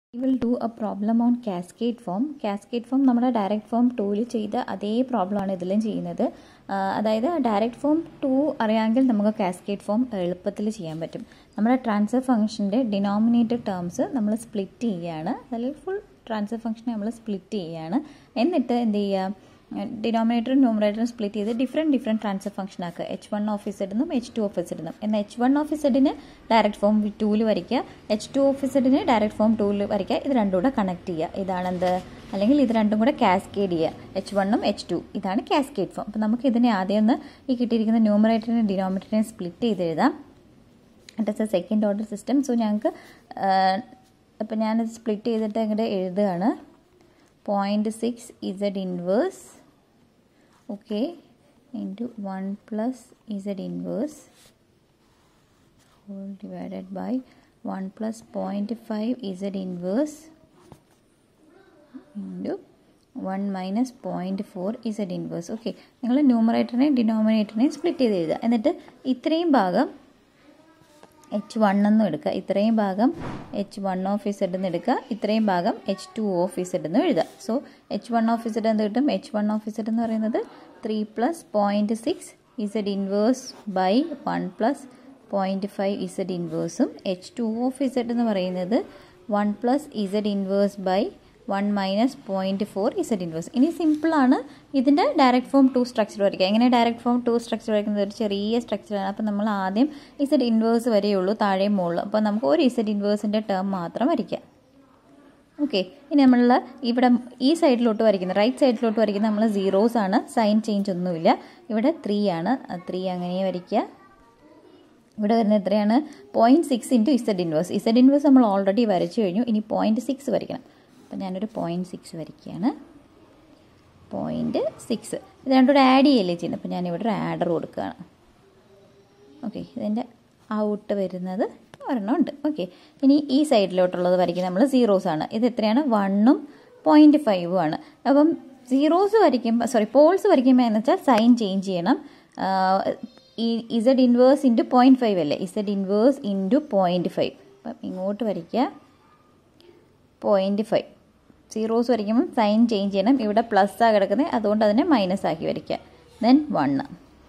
We will do a problem on cascade form. Cascade form നമ്മുടെ direct form ടൂവിൽ ചെയ്ത അതേ പ്രോബ്ലമാണ് ഇതിലും ചെയ്യുന്നത് ആ, അതായത് ഡയറക്റ്റ് ഫോം ടു അറിയാമെങ്കിൽ നമുക്ക് കാസ്കേഡ് ഫോം എളുപ്പത്തിൽ ചെയ്യാൻ പറ്റും നമ്മുടെ ട്രാൻസ്ഫർ ഫംഗ്ഷൻ്റെ ഡിനോമിനേറ്റഡ് ടേംസ് നമ്മൾ സ്പ്ലിറ്റ് ചെയ്യുകയാണ് അല്ലെങ്കിൽ ഫുൾ ട്രാൻസ്ഫർ ഫംഗ്ഷനെ നമ്മൾ സ്പ്ലിറ്റ് ചെയ്യുകയാണ് എന്നിട്ട് എന്ത് ചെയ്യുക ഡിനോമിനേറ്ററും ന്യൂമറേറ്ററും സ്പ്ലിറ്റ് ചെയ്ത് ഡിഫറെൻറ്റ് ഡിഫറെൻറ്റ് ട്രാൻസ്ഫർ ഫംഗ്ഷൻ ആക്കുക എച്ച് വൺ ഓഫീസ് ഇടുന്നും എച്ച് ടു ഓഫീസ് ഇടുന്നും എന്നാൽ എച്ച് വൺ ഓഫീസ് ഇഡിന് ഡയറക്റ്റ് ഫോം ടൂവിൽ വരയ്ക്കുക എച്ച് ടു ഓഫീസ് ഇഡിന് ഡയറക്റ്റ് ഫോം ടൂവിൽ വരയ്ക്കുക ഇത് രണ്ടും കൂടെ കണക്ട് ചെയ്യുക ഇതാണെന്ത് അല്ലെങ്കിൽ ഇത് രണ്ടും കൂടെ കാസ്കേഡ് ചെയ്യുക എച്ച് വണ്ണും എച്ച് ടു ഇതാണ് കാസ്കേഡ് ഫോം അപ്പോൾ നമുക്ക് ഇതിനെ ആദ്യം ഒന്ന് ഈ കിട്ടിയിരിക്കുന്ന ന്യൂമറേറ്ററിനെ ഡിനോമിനേറ്ററിനെ സ്പ്ലിറ്റ് ചെയ്ത് എഴുതാം it is a second order system so ഞങ്ങൾക്ക് അപ്പോൾ ഞാനത് സ്പ്ലിറ്റ് ചെയ്തിട്ട് ഇങ്ങോട്ട് എഴുതുകയാണ് point six Z inverse okay into one plus Z inverse whole divided by one plus point five Z inverse into one minus point four Z inverse okay നിങ്ങൾ ന്യൂമറേറ്ററിനെയും ഡിനോമിനേറ്ററിനെയും split ചെയ്ത് എഴുതുക എന്നിട്ട് ഇത്രയും ഭാഗം എച്ച് വൺ എന്നും എടുക്കുക ഇത്രയും ഭാഗം എച്ച് വൺ ഓഫ് ഇസഡ് എന്ന് എടുക്കുക ഇത്രയും ഭാഗം എച്ച് ടു ഓഫ് ഇസഡ് എന്ന് എഴുതുക so H one of Z എന്ത് കിട്ടും എച്ച് വൺ ഓഫ് ഇസഡ് എന്ന് പറയുന്നത് three plus point six Z inverse by one plus point five Z ഇൻവേഴ്സും എച്ച് ടു ഓഫ് ഇസഡ് എന്ന് പറയുന്നത് one plus Z inverse by one minus point four Z inverse ഇനി സിമ്പിളാണ് ഇതിൻ്റെ direct form to structure വരയ്ക്കുക എങ്ങനെ direct form to structure വരയ്ക്കുന്നത് ഒരു ചെറിയ സ്ട്രക്ചറാണ് അപ്പോൾ നമ്മൾ ആദ്യം ഇസഡ് ഇൻവേഴ്സ് വരെയുള്ളൂ താഴെയും മുകളിൽ അപ്പോൾ നമുക്ക് ഒരു ഇസഡ് ഇൻവേഴ്സിൻ്റെ ടേം മാത്രം വരയ്ക്കാം ഓക്കെ ഇനി നമ്മൾ ഇവിടെ ഈ സൈഡിലോട്ട് വരയ്ക്കുന്ന റൈറ്റ് സൈഡിലോട്ട് വരയ്ക്കുന്ന നമ്മൾ സീറോസ് ആണ് സൈൻ ചേഞ്ച് ഒന്നുമില്ല ഇവിടെ ത്രീ ആണ് ത്രീ അങ്ങനെ വരയ്ക്കുക ഇവിടെ വരുന്നത് എത്രയാണ് point six into Z inverse Z inverse നമ്മൾ ഓൾറെഡി വരച്ചു കഴിഞ്ഞു ഇനി പോയിൻറ്റ് സിക്സ് വരയ്ക്കണം അപ്പോൾ ഞാനൊരു പോയിൻറ്റ് സിക്സ് വരയ്ക്കുകയാണ് പോയിൻറ്റ് സിക്സ് ഇത് രണ്ടുകൂടെ ആഡ് ചെയ്യല്ലേ ചെയ്യുന്നത് അപ്പോൾ ഞാനിവിടെ ഒരു ആഡർ കൊടുക്കുകയാണ് ഓക്കെ ഇതിൻ്റെ ഔട്ട് വരുന്നത് ഒരെണ്ണം ഉണ്ട് ഓക്കെ ഇനി ഈ സൈഡിലോട്ടുള്ളത് വരയ്ക്കുന്നത് നമ്മൾ സീറോസ് ആണ് ഇത് എത്രയാണ് വണ്ണും പോയിൻറ്റ് ഫൈവും ആണ് അപ്പം സീറോസ് വരയ്ക്കുമ്പോൾ സോറി പോൾസ് വരയ്ക്കുമ്പോൾ എന്ന് വെച്ചാൽ സൈൻ ചേഞ്ച് ചെയ്യണം ഈ Z inverse into point five അല്ലേ Z inverse into point five അപ്പം ഇങ്ങോട്ട് വരയ്ക്കുക പോയിൻറ്റ് ഫൈവ് സീറോസ് വരയ്ക്കുമ്പോൾ സൈൻ ചേഞ്ച് ചെയ്യണം ഇവിടെ പ്ലസ് ആ കിടക്കുന്നത് അതുകൊണ്ട് അതിനെ മൈനസ് ആക്കി വരയ്ക്കുക ദെൻ വണ്ണ്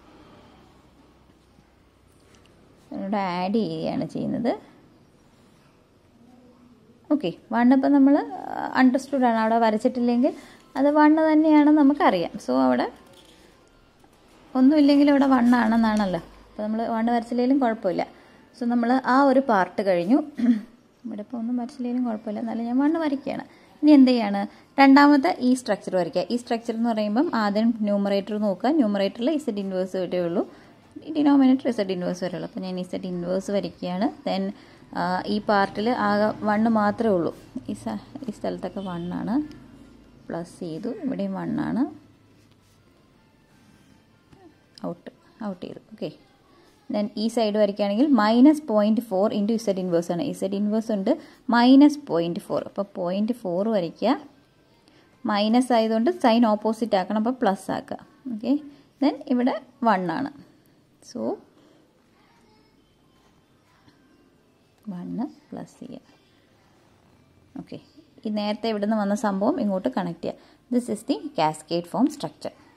ഇവിടെ ആഡ് ചെയ്യുകയാണ് ചെയ്യുന്നത് ഓക്കെ വണ്ണ് ഇപ്പം നമ്മൾ അണ്ടർസ്റ്റുഡ് ആണ് അവിടെ വരച്ചിട്ടില്ലെങ്കിൽ അത് വണ്ണ് തന്നെയാണെന്ന് നമുക്കറിയാം സോ അവിടെ ഒന്നുമില്ലെങ്കിൽ ഇവിടെ വണ്ണാണെന്നാണല്ലോ അപ്പോൾ നമ്മൾ വണ്ണ് വരച്ചില്ലെങ്കിലും കുഴപ്പമില്ല സോ നമ്മൾ ആ ഒരു പാർട്ട് കഴിഞ്ഞു ഇവിടെ ഇപ്പോൾ ഒന്നും വരച്ചില്ലെങ്കിലും കുഴപ്പമില്ല എന്നാലും ഞാൻ വണ്ണ് വരയ്ക്കുകയാണ് ഇനി എന്ത് ചെയ്യാണ് രണ്ടാമത്തെ ഈ സ്ട്രക്ചർ വരയ്ക്കുക ഈ സ്ട്രക്ചർ എന്ന് പറയുമ്പം ആദ്യം ന്യൂമറേറ്റർ നോക്കുക ന്യൂമറേറ്ററിൽ ഇസഡ് ഇൻവേഴ്സ് വരെ ഉള്ളൂ ഡിനോമിനേറ്റർ ഇസഡ് ഇൻവേഴ്സ് വരെ ഉള്ളൂ അപ്പോൾ ഞാൻ ഇസഡ് ഇൻവേഴ്സ് വരയ്ക്കുകയാണ് ദെൻ ഈ പാർട്ടിൽ ആകെ വണ്ണ് മാത്രമേ ഉള്ളൂ ഈ സ ഈ സ്ഥലത്തൊക്കെ വണ്ണാണ് പ്ലസ് ചെയ്തു ഇവിടെയും വണ്ണാണ് ഔട്ട് ഔട്ട് ചെയ്തു ഓക്കെ ദെൻ ഈ സൈഡ് വരയ്ക്കുകയാണെങ്കിൽ minus point four into Z inverse ആണ് ഇസഡ് ഇൻവേഴ്സ് ഉണ്ട് മൈനസ് പോയിൻറ്റ് ഫോർ അപ്പോൾ പോയിൻറ്റ് ഫോർ വരയ്ക്കുക മൈനസ് ആയതുകൊണ്ട് സൈൻ ഓപ്പോസിറ്റ് ആക്കണം അപ്പോൾ പ്ലസ് ആക്കുക ഓക്കെ ദെൻ ഇവിടെ വൺ ആണ് സോ വണ്ണ് പ്ലസ് ചെയ്യുക ഓക്കെ ഈ നേരത്തെ ഇവിടുന്ന് വന്ന സംഭവം ഇങ്ങോട്ട് കണക്ട് ചെയ്യുക this is the cascade form structure